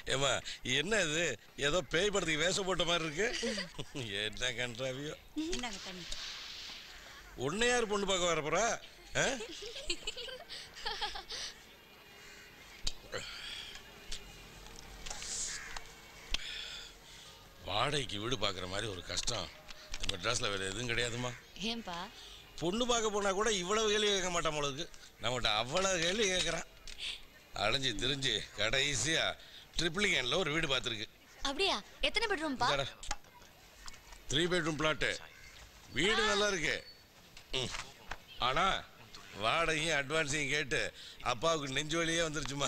ஏமா என்ன இது ஏதோ பேய் படத்துக்கு வேஷம் போட்ட மாதிரி இருக்கு என்ன கன்றாவியோ இந்தாங்க தண்ணி உன்னை யார் பொண்ணு பார்க்க வர போறா ஆ? வாடகைக்கு வீடு பார்க்குற மாதிரி ஒரு கஷ்டம் இந்த மெட்ராஸில் வேறு எதுவும் கிடையாதுமா ஏன்பா பொண்ணு பார்க்க போனால் கூட இவ்வளவு கேள்வி கேட்க மாட்டான் உங்களுக்கு நம்மகிட்ட அவ்வளவு கேள்வி கேட்குறான் அலைஞ்சு திரிஞ்சு கடைசியாக ட்ரிப்ளிகேனில் ஒரு வீடு பார்த்துருக்கு அப்படியா எத்தனை பெட்ரூம்பா த்ரீ பெட்ரூம் பிளாட்டு வீடு நல்லா இருக்கு ம். ஆனா வாடகையும் அட்வான்ஸையும் கேட்டு அப்பாவுக்கு நெஞ்சு வலியே வந்துருச்சுமா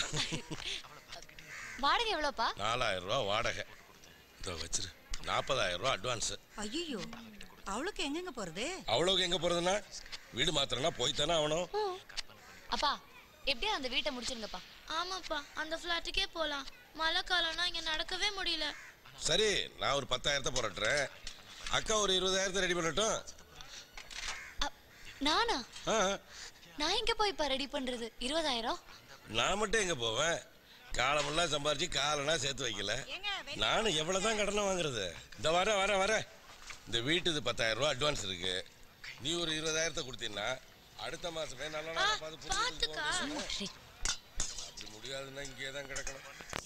வாடகை எவ்வளோப்பா நாலாயிரம் ரூபா வாடகை இதோ வச்சிரு நாற்பதாயிரம் ரூபா அட்வான்ஸு ஐயோ அவளுக்கு எங்கெங்க போறது அவ்வளோக்கு எங்கே போகிறதுன்னா வீடு மாத்திரம்னா போய் தானே ஆகணும் அப்பா எப்படியா அந்த வீட்டை முடிச்சிருங்கப்பா ஆமாப்பா அந்த ஃப்ளாட்டுக்கே போலாம் மழை காலம்னா இங்க நடக்கவே முடியல சரி நான் ஒரு பத்தாயிரத்தை புரட்டுறேன் அக்கா ஒரு இருபதாயிரத்தை ரெடி பண்ணட்டும் அ- நானா ஆ நான் எங்க போய் இப்ப ரெடி பண்றது இருபதாயிரம் நான் மட்டும் எங்கே போவேன் காலமெல்லாம் சம்பாரிச்சு காலனா சேர்த்து வைக்கல நானும் எவ்வளோ தான் கடனை வாங்குறது இந்த வர வர வர இந்த வீட்டுது பத்தாயிரம் ரூபா அட்வான்ஸ் இருக்கு நீ ஒரு இருபதாயிரத்தை கொடுத்தீங்கன்னா அடுத்த மாசமே நல்ல நாளா பார்த்து புடிச்சு பாத்துக்கா. கொடுத்துருவோம். அப்படி முடியாதுன்னா இங்கேயே தான் கிடக்கணும்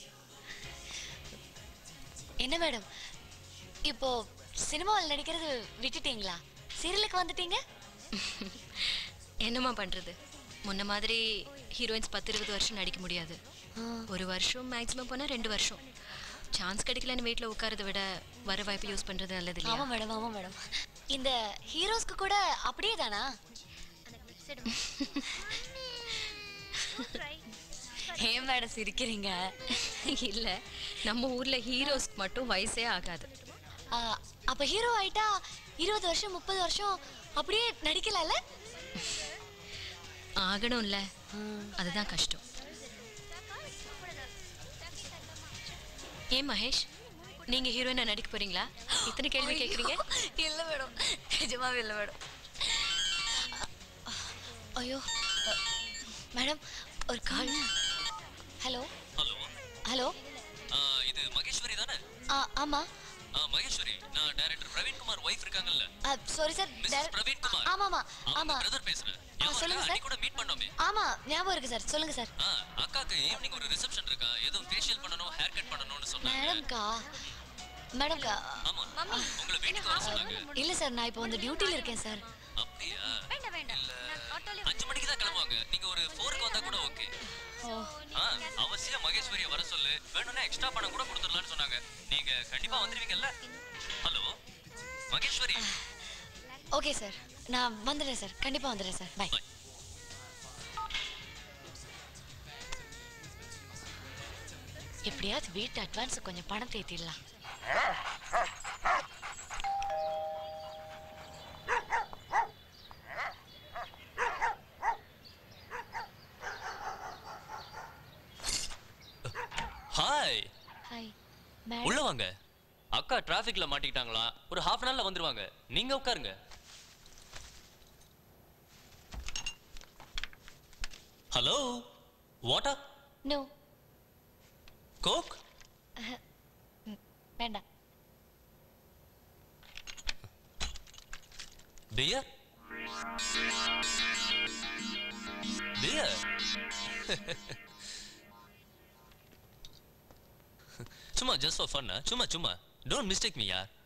என்ன மேடம் இப்போ சினிமாவில் நடிக்கிறது விட்டுட்டீங்களா சீரியலுக்கு வந்துட்டீங்க என்னம்மா பண்றது முன்ன மாதிரி ஹீரோயின்ஸ் பத்து இருபது வருஷம் நடிக்க முடியாது ஒரு வருஷம் மேக்ஸிமம் போனா ரெண்டு வருஷம் சான்ஸ் கிடைக்கலன்னு வீட்டில் உட்காரத விட வர வாய்ப்பு யூஸ் பண்றது நல்லது இல்லையா ஆமா மேடம் ஆமா மேடம் இந்த ஹீரோஸ்க்கு கூட அப்படியே தானா ஏன் மேடம் சிரிக்கிறீங்க இல்ல நம்ம ஊர்ல ஹீரோஸ்க்கு மட்டும் வயசே ஆகாது ஆ, அப்ப ஹீரோ ஆயிட்டா இருபது வருஷம் முப்பது வருஷம் அப்படியே நடிக்கலாம்ல ஆகணும்ல அதுதான் கஷ்டம் ஏன் மகேஷ் நீங்க ஹீரோயினா நடிக்க போறீங்களா இத்தனை கேள்வி கேக்குறீங்க இல்ல மேடம் நிஜமாவே இல்ல மேடம் ஐயோ அ, மேடம் ஒரு கால் ஹலோ ஹலோ ஹலோ ஆ, இது மகேஸ்வரி தானே ஆ ஆமா ஆ, மகேஸ்வரி நான் டைரக்டர் பிரவீன் குமார் ஒய்ஃப் இருக்காங்கல்ல sorry sir Mrs Praveen Kumar ஆமா ஆமா அவங்க ஆமா பிரதர் பேசுறேன் ஆ, ஞாபகம் சொல்லுங்க இருக்கா? சார். அன்னைக்கு கூட மீட் பண்ணோமே ஆமா ஞாபகம் இருக்கு சார் சொல்லுங்க சார் ஆ, அக்காக்கு ஈவினிங் ஒரு ரிசப்ஷன் இருக்கா ஏதோ ஃபேஷியல் பண்ணனும் ஹேர் கட் பண்ணனும்னு சொன்னாங்க மேடம்க்கா மேடம்க்கா ஆமா உங்களை வீட்டுக்கு வர சொன்னாங்க இல்ல சார் நான் இப்போ வந்து டியூட்டில இருக்கேன் சார் அப்படியா இல்ல அஞ்சு மணிக்கு தான் கிளம்புவாங்க நீங்க ஒரு ஃபோருக்கு வந்தா கூட ஓகே ஆ அவசியம் மகேஸ்வரியை வர சொல்லு வேணும்னா எக்ஸ்ட்ரா பணம் கூட கொடுத்துடலாம்னு சொன்னாங்க நீங்க கண்டிப்பா வந்துருவீங்கல்ல ஹலோ மகேஸ்வரி ஓகே சார் நான் வந்துடுறேன் சார் கண்டிப்பா வந்துடுறேன் சார் பை எப்படியாவது வீட்டு அட்வான்ஸ் கொஞ்சம் பணம் தேத்திடலாம் ஹாய் ஹாய் உள்ள வாங்க அக்கா டிராஃபிக்ல மாட்டிக்கிட்டாங்களா ஒரு ஹாஃப் அன் ஹவர்ல வந்துருவாங்க நீங்க உட்காருங்க ஹலோ வாட்டர் நோ கோக் வேண்டாம் பியர் பியர் சும்மா ஜஸ்ட் ஃபார் ஃபன் சும்மா சும்மா டோன்ட் மிஸ்டேக் மீ யார்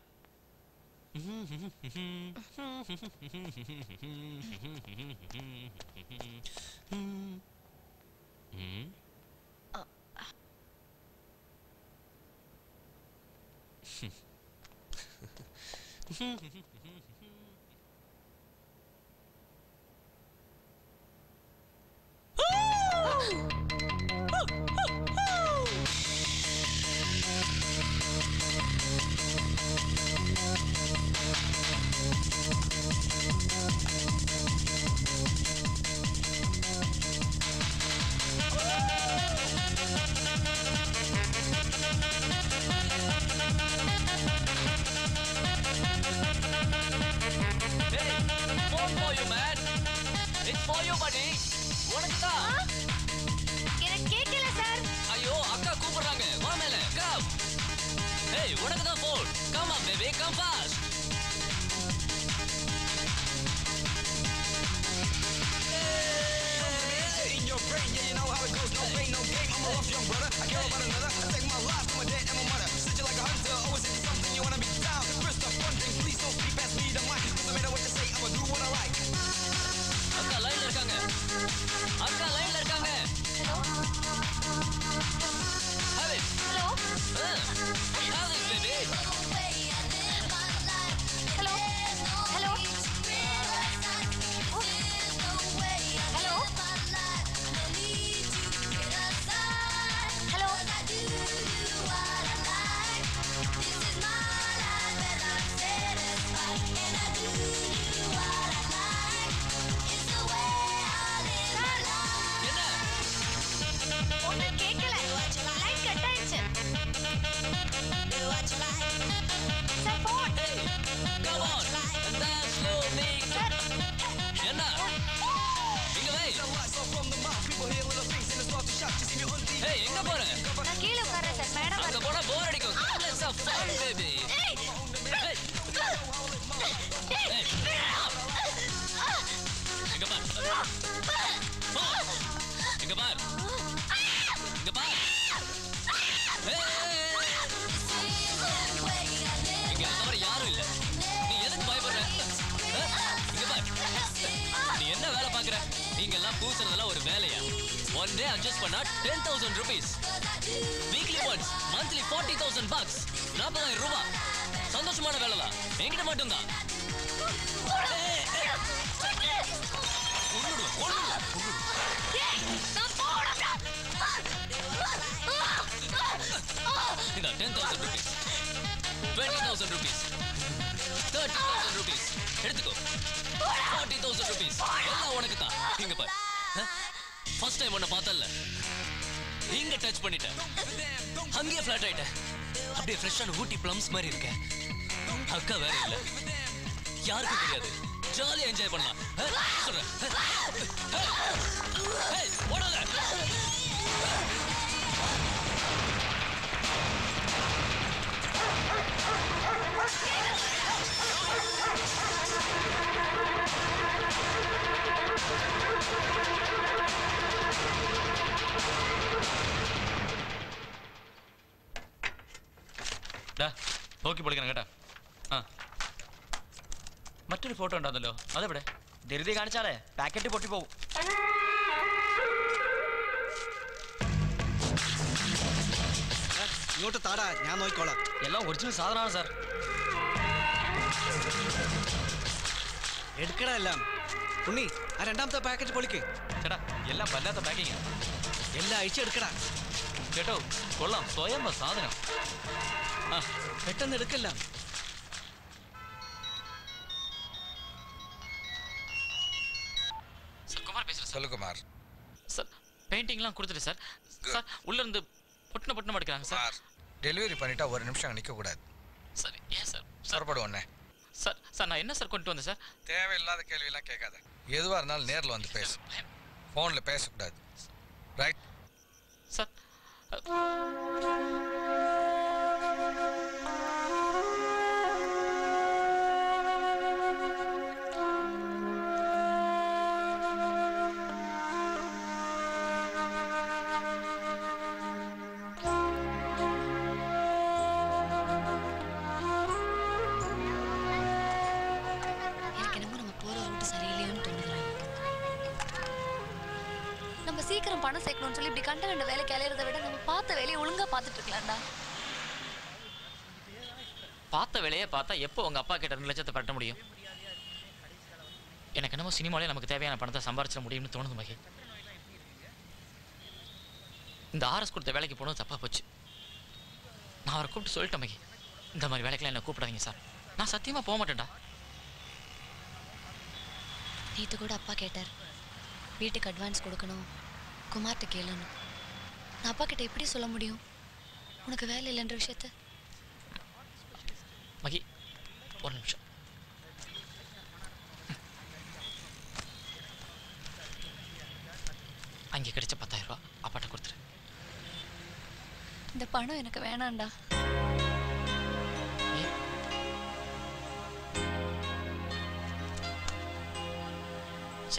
Hey, phone for you, man. It's for you, buddy. உனக்கு தான் எனக்கு கேட்கல சார் ஐயோ அக்கா கூப்பிடுறாங்க வா மேல ஏய் உனக்கு தான் phone come on baby come fast in your brain, yeah, you know how it goes. No pain, no gain. I'm a rough young brother. I care about another. I take my life from my dad and my mother. Sit you like a hunter, always into something you wanna be down. First up, wondering, please don't speak past me. The mic doesn't matter what you say. I'ma do what I like. அக்கா லைன்ல இருக்காங்க அக்கா லைன்ல இருக்காங்க Have it. Hello Uh, have it, baby. Hello hello hello hello என்ன ஒன்றும் கேட்கல light cut ஆயிடுச்சு sir phone Come on. And that's no need. என்ன இங்க வை The lights off from the mouth. People hear little things and they start to shout. You see me on the ஏய் எங்க போற நான் கீழே உட்கார்றேன் சார் மேடம் அங்க போனா போர் அடிக்கும் Come, let's have fun, baby. ஏய் Hey. Hey. இங்க பார் போ. இங்க பார் இங்க பார் Hey. இங்க என்ன தவிர யாரும் இல்ல நீ எதுக்கு பயப்படுற ஆ? இங்க பார் நீ என்ன வேலை பாக்குற நீங்க எல்லாம் பூசுறதெல்லாம் ஒரு வேலையா ஒன் டே அட்ஜஸ்ட் பண்ணா ten thousand rupees weekly once monthly forty thousand bucks நாற்பதாயிரம் ரூபாய் சந்தோஷமான வேலை தான் என்கிட்ட மட்டும்தான் ஏய், ஏய். கொன்னுடுவேன், கொன்னுடுவேன், கொன்னுடுவேன். இந்தா ten thousand rupees twenty thousand rupees thirty thousand rupees எடுத்துக்கோ ஃபார்ட்டி தௌசண்ட் ருபீஸ் எல்லாம் உனக்கு தான் இங்க பாரு ஃபர்ஸ்ட் டைம் உன்னை பார்த்தல இங்க டச் பண்ணிட்டேன் அங்கேயே ஃபிளாட் ஆயிட்டேன் அப்படியே ஃப்ரெஷ்ஷான ஊட்டி ப்ளம்ஸ் மாதிரி இருக்கேன் அக்கா வேற இல்ல யாருக்கும் தெரியாது ஜாலியா என்ஜாய் பண்ணலாம் ஆ? சொல்றேன் ஏய், ஏய், ஓடாத ഡാ നോക്കി പൊളിക്കണം കേട്ടാ ആ മറ്റൊരു ഫോട്ടോ ഉണ്ടായിരുന്നല്ലോ അതെവിടെ ധൃതി കാണിച്ചാലേ പാക്കറ്റ് പൊട്ടിപ്പോവും ഇങ്ങോട്ട് താടാ ഞാൻ നോക്കിക്കോളാം എല്ലാം ഒറിജിനൽ സാധനമാണ് സാർ എടുക്കടാ എല്ലാം ഉണ്ണി ആ രണ്ടാമത്തെ പാക്കറ്റ് പൊളിക്ക് ചേട്ടാ എല്ലാം വല്ലാത്ത പാക്കിങ് എല്ലാം അഴിച്ചെടുക്കടാ കേട്ടോ കൊള്ളാം സ്വയം സാധനം ആ പെട്ടെന്ന് എടുക്കല്ല சார் குமார் பேசுகிறேன் சொல்லு குமார் சார் பெயிண்டிங்லாம் கொடுத்துட்டு சார் சார் உள்ள இருந்து பொட்டின பொட்டின எடுக்கிறாங்க சார் சார் டெலிவரி பண்ணிட்டா ஒரு நிமிஷம் நிற்க கூடாது சார் ஏன் சார் சார் புறப்படும் உடனே சார் சார் நான் என்ன சார் கொண்டு வந்தேன் சார் தேவையில்லாத கேள்வியெல்லாம் கேட்காத எதுவாக இருந்தாலும் நேரில் வந்து பேசு ஃபோனில் பேசக்கூடாது ரைட் சார் எனக்கு என்னமோ நம்ம போற ரூட் சரியில்லையோன்னு தோணுது நம்ம சீக்கிரம் பணம் சேர்க்கணும்னு சொல்லி இப்படி கண்ட கண்ட வேலை கிளையறத விட நம்ம பார்த்த வேலையை ஒழுங்கா பார்த்துட்டு இருக்கலாம்டா பார்த்த வேலையை பார்த்தா எப்போ உங்கள் அப்பா கிட்ட ரெண்டு லட்சத்தை பட்ட முடியும் எனக்கு என்னமோ சினிமாலே நமக்கு தேவையான பணத்தை சம்பாரிச்சிட முடியும்னு தோணுது மகி இந்த ஆர்எஸ் கொடுத்த வேலைக்கு போனது தப்பாக போச்சு நான் அவரை கூப்பிட்டு சொல்லிட்டேன் மகி இந்த மாதிரி வேலைக்கெல்லாம் என்ன கூப்பிடாதீங்க சார் நான் சத்தியமாக போக மாட்டேன்டா நேத்து கூட அப்பா கேட்டார் வீட்டுக்கு அட்வான்ஸ் கொடுக்கணும் குமார்ட்ட கேளுன்னு நான் அப்பா கிட்ட எப்படி சொல்ல முடியும் உனக்கு வேலை இல்லைன்ற விஷயத்த மகி ஒரு நிமிஷம் அங்கே கிடைச்ச பத்தாயிரம் ரூபா அப்பாட்ட கொடுத்துரு இந்த பணம் எனக்கு வேணாம்டா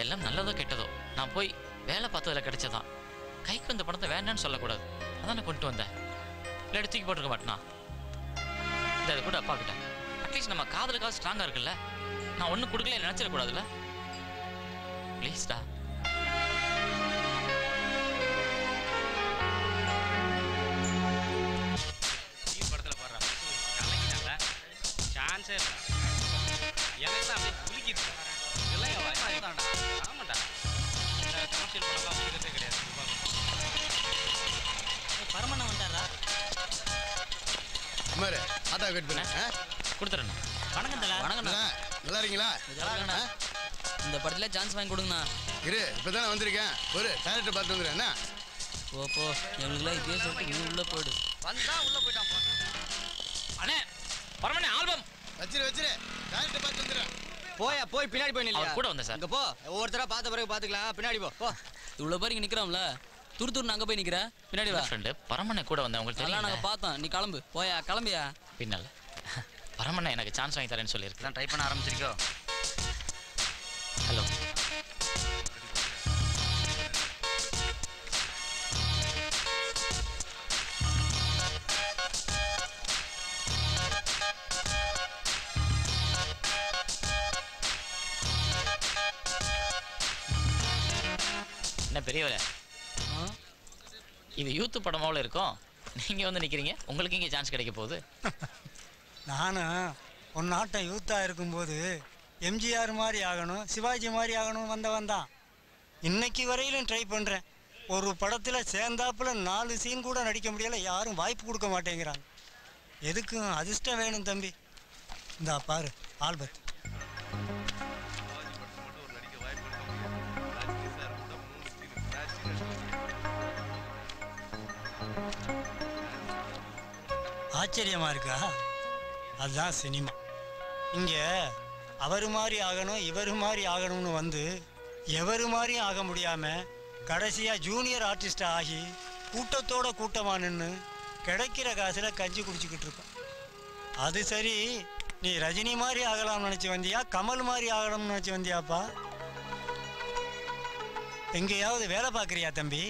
செல்லம் நல்லதோ கெட்டதோ நான் போய் வேலை பார்த்ததுல கிடைச்சதான் கைக்கு வந்த பணத்தை வேண்டான்னு சொல்லக்கூடாது அதான் நான் கொண்டு வந்தேன் இல்லை தூக்கி போட்டிருக்க மாட்டேனா இல்லை அது கூட அப்பா கிட்ட அட்லீஸ்ட் நம்ம காதலுக்காக ஸ்ட்ராங்காக இருக்குல்ல நான் ஒன்றும் கொடுக்கல நினச்சிடக்கூடாதுல்ல ப்ளீஸ்டா படத்துல போடுற கலக்கிட்டால சான்ஸே இல்லை எனக்கு தான் அப்படியே குளிக்கிது இதெல்லாம் என் வயசாகிட்டான்டா ஆமாண்டா இந்த கமர்ஷியல் படம்லாம் முடிக்கிறதே கிடையாது பரமண்ண வந்தாரா குமார் ஆட்டோ கட் பண்ண கொடுத்துறேண்ணா வணக்கம் தல வணக்கண்ணா நல்லா இருக்கீங்களா இருக்கேண்ணா. இந்த படத்துல சான்ஸ் வாங்கி கொடுங்கண்ணா இரு இப்பதானே வந்திருக்கேன் ஒரு டேரக்டர் பார்த்து வந்துடுறேன் என்ன போ போ எங்களுக்குலாம் இதே சொல்லிட்டு நீ உள்ள போயிடு வந்தா உள்ள போயிட்டான் போ. அண்ணே பரமண்ணே ஆல்பம் வச்சிரு வச்சிரு டேரக்டர் பார்த்து வந்துடுறேன் போயா போய் பின்னாடி போய் நில்லையா அவர் கூட வந்தேன் சார் இங்க போ ஒவ்வொருத்தரா பார்த்த பிறகு பாத்துக்கலாம் பின்னாடி போ போ இவ்வளோ பேர் இங்கே நிற்கிறோம்ல துரு துரு அங்கே போய் நிற்கிற பின்னாடி வா ஃப்ரெண்டு பரமண்ணே கூட வந்தேன் உங்களுக்கு அதெல்லாம் தெரியும் நாங்கள் பார்த்தோம் நீ கிளம்பு போயா கிளம்பியா பின்னல் பரமண்ணா எனக்கு சான்ஸ் வாங்கி தரேன்னு சொல்லியிருக்கு தான் டைப் பண்ண ஆரம்பிச்சிருக்கோ ஹலோ என்ன பெரியவரே இது யூத்து படமாவில் இருக்கும் நீங்கள் வந்து நிற்கிறீங்க உங்களுக்கு இங்கே சான்ஸ் கிடைக்க போகுது நானும் உன் நாட்டம் யூத்தாக இருக்கும்போது எம்ஜிஆர் மாதிரி ஆகணும் சிவாஜி மாதிரி ஆகணும் வந்தவன் தான் இன்னைக்கு வரையிலும் ட்ரை பண்ணுறேன் ஒரு படத்தில் சேர்ந்தாப்புல நாலு சீன் கூட நடிக்க முடியல யாரும் வாய்ப்பு கொடுக்க மாட்டேங்கிறாங்க எதுக்கும் அதிர்ஷ்டம் வேணும் தம்பி இந்தா பாரு ஆல்பர்ட் ஆச்சரியமா இருக்கா அதுதான் சினிமா இங்கே அவர் மாதிரி ஆகணும் இவர் மாதிரி ஆகணும்னு வந்து எவர் மாதிரியும் ஆக முடியாம கடைசியா ஜூனியர் ஆர்டிஸ்ட் ஆகி கூட்டத்தோட கூட்டமா நின்று கிடைக்கிற காசுல கஞ்சி குடிச்சுக்கிட்டு இருக்கோம் அது சரி நீ ரஜினி மாதிரி ஆகலாம்னு நினைச்சு வந்தியா கமல் மாதிரி ஆகணும்னு நினைச்சு வந்தியாப்பா எங்கேயாவது வேலை பார்க்குறியா தம்பி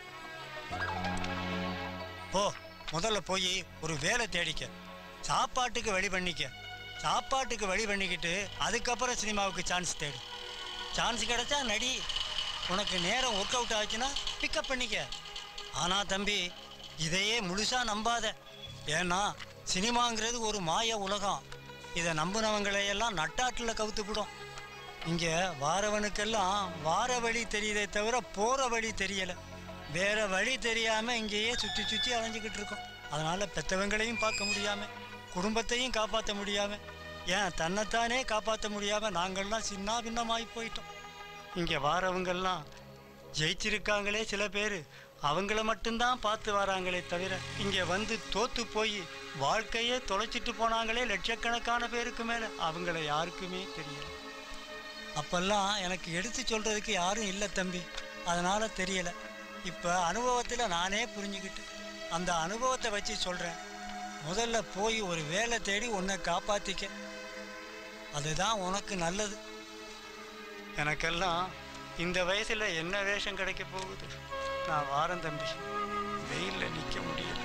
போ முதல்ல போய் ஒரு வேலை தேடிக்க சாப்பாட்டுக்கு வழி பண்ணிக்க சாப்பாட்டுக்கு வழி பண்ணிக்கிட்டு அதுக்கப்புறம் சினிமாவுக்கு சான்ஸ் தேடு சான்ஸ் கிடைச்சா நடி உனக்கு நேரம் ஒர்க் அவுட் ஆச்சுன்னா பிக்கப் பண்ணிக்க ஆனால் தம்பி இதையே முழுசாக நம்பாத ஏன்னா சினிமாங்கிறது ஒரு மாய உலகம் இதை நம்புனவங்களையெல்லாம் நட்டாட்டில் கவுத்துப்பிடும் இங்கே வாரவனுக்கெல்லாம் வார வழி தெரியுதே தவிர போகிற வழி தெரியலை வேற வழி தெரியாமல் இங்கேயே சுற்றி சுற்றி அலைஞ்சிக்கிட்டு இருக்கோம் அதனால் பெற்றவங்களையும் பார்க்க முடியாமல் குடும்பத்தையும் காப்பாற்ற முடியாமல் ஏன் தன்னைத்தானே காப்பாற்ற முடியாமல் நாங்கள்லாம் சின்ன பின்னமாகி போயிட்டோம் இங்கே வாரவங்கெல்லாம் ஜெயிச்சிருக்காங்களே சில பேர் அவங்கள மட்டும்தான் பார்த்து வராங்களே தவிர இங்கே வந்து தோத்து போய் வாழ்க்கையே தொலைச்சிட்டு போனாங்களே லட்சக்கணக்கான பேருக்கு மேலே அவங்கள யாருக்குமே தெரியல அப்பெல்லாம் எனக்கு எடுத்து சொல்கிறதுக்கு யாரும் இல்லை தம்பி அதனால் தெரியலை இப்போ அனுபவத்தில் நானே புரிஞ்சுக்கிட்டு அந்த அனுபவத்தை வச்சு சொல்கிறேன் முதல்ல போய் ஒரு வேலை தேடி உன்னை காப்பாற்றிக்க அதுதான் உனக்கு நல்லது எனக்கெல்லாம் இந்த வயசில் என்ன வேஷம் கிடைக்க போகுது நான் வாரம் தம்பி வெயிலில் நிற்க முடியல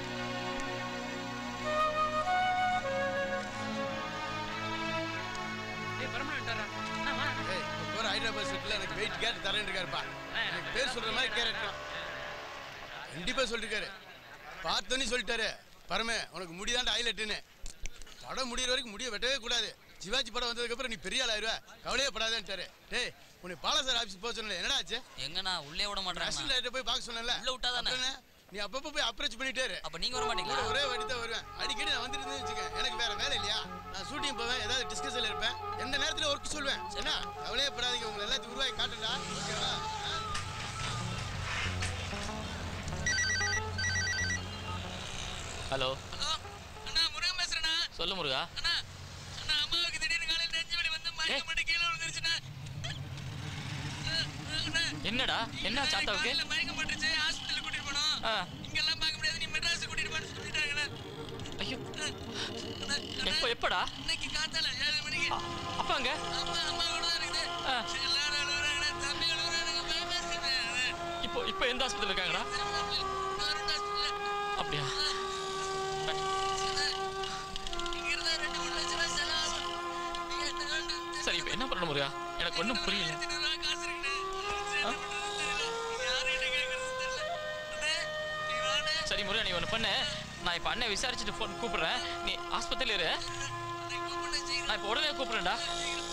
ஏய் பர்மனெண்ட் வரா ஏய் இப்போ போகிற ஹைதராபாத் செட்டில் எனக்கு வெயிட் கேட்டு தரேன் இருக்காருப்பா எனக்கு பேர் சொல்கிற மாதிரி கேரக்டர் கண்டிப்பாக சொல்லிருக்காரு பார்த்தோன்னே சொல்லிட்டாரு பரமே உனக்கு முடிதாண்ட ஹைலைட்டுன்னு படம் முடியிற வரைக்கும் முடிய வெட்டவே கூடாது சிவாஜி படம் வந்ததுக்கப்புறம் நீ பெரிய ஆள் ஆயிடுவ கவலையே படாதேன்ட்டாரு டேய் உன்னை பாலசார் ஆஃபீஸ் போக சொன்னல என்னடா ஆச்சு எங்கண்ணா உள்ளே விட மாட்டேன் நேஷனல் லைட்டை போய் பார்க்க சொன்னல உள்ள விட்டாதானே? அப்புறம் என்ன? நீ அப்பப்போ போய் அப்ரோச் பண்ணிட்டே இரு அப்ப நீங்க வர மாட்டீங்களா ஒரே வாட்டி தான் வருவேன் அடிக்கடி நான் வந்துட்டு இருந்தேன்னு வச்சுக்க எனக்கு வேற வேலை இல்லையா நான் ஷூட்டிங் போவேன் ஏதாவது டிஸ்கஷன்ல இருப்பேன் எந்த நேரத்துல ஒர்க் சொல்வேன் என்ன கவலையே படாதீங்க உங்களை எல்லாத்தையும் உருவாக்கி காட்டுடா ஓகேவா ஹலோ அண்ணா முருகன் பேசுறேண்ணா சொல்லு முருகா அண்ணா அண்ணா அம்மாவுக்கு திடீர்னு காலையில் நெஞ்சு வலி வந்து மயக்கம் பண்ணி கீழே விழுந்துருச்சுண்ணா அண்ணா என்னடா என்ன சாத்தாவுக்கு காலையில மயக்கம் போட்டுருச்சு ஹாஸ்பிட்டல் கூட்டிட்டு போனோம் ஆ இங்கெல்லாம் பார்க்க முடியாது நீ மெட்ராஸ் கூட்டிட்டு போன்னு சொல்லிட்டாங்கண்ணா ஐயோ எப்போ எப்படா இன்னைக்கு காத்தால ஏழு மணிக்கு அப்பாங்க அம்மா அம்மா கூட தான் இருக்குது ஆ. எல்லாரும் அழுகுறாங்கண்ணா இப்போ எந்த ஹாஸ்பிட்டல் இருக்காங்கடா அப்படியா சரி இப்போ என்ன பண்ண முருகா எனக்கு ஒன்றும் புரியல ஆ? சரி முருகா நீ ஒன்று பண்ணு நான் இப்போ அண்ணன் விசாரிச்சுட்டு ஃபோன் கூப்பிடுறேன் நீ ஆஸ்பத்திரியில் இரு நான் இப்போ உடனே கூப்பிடுறேன்டா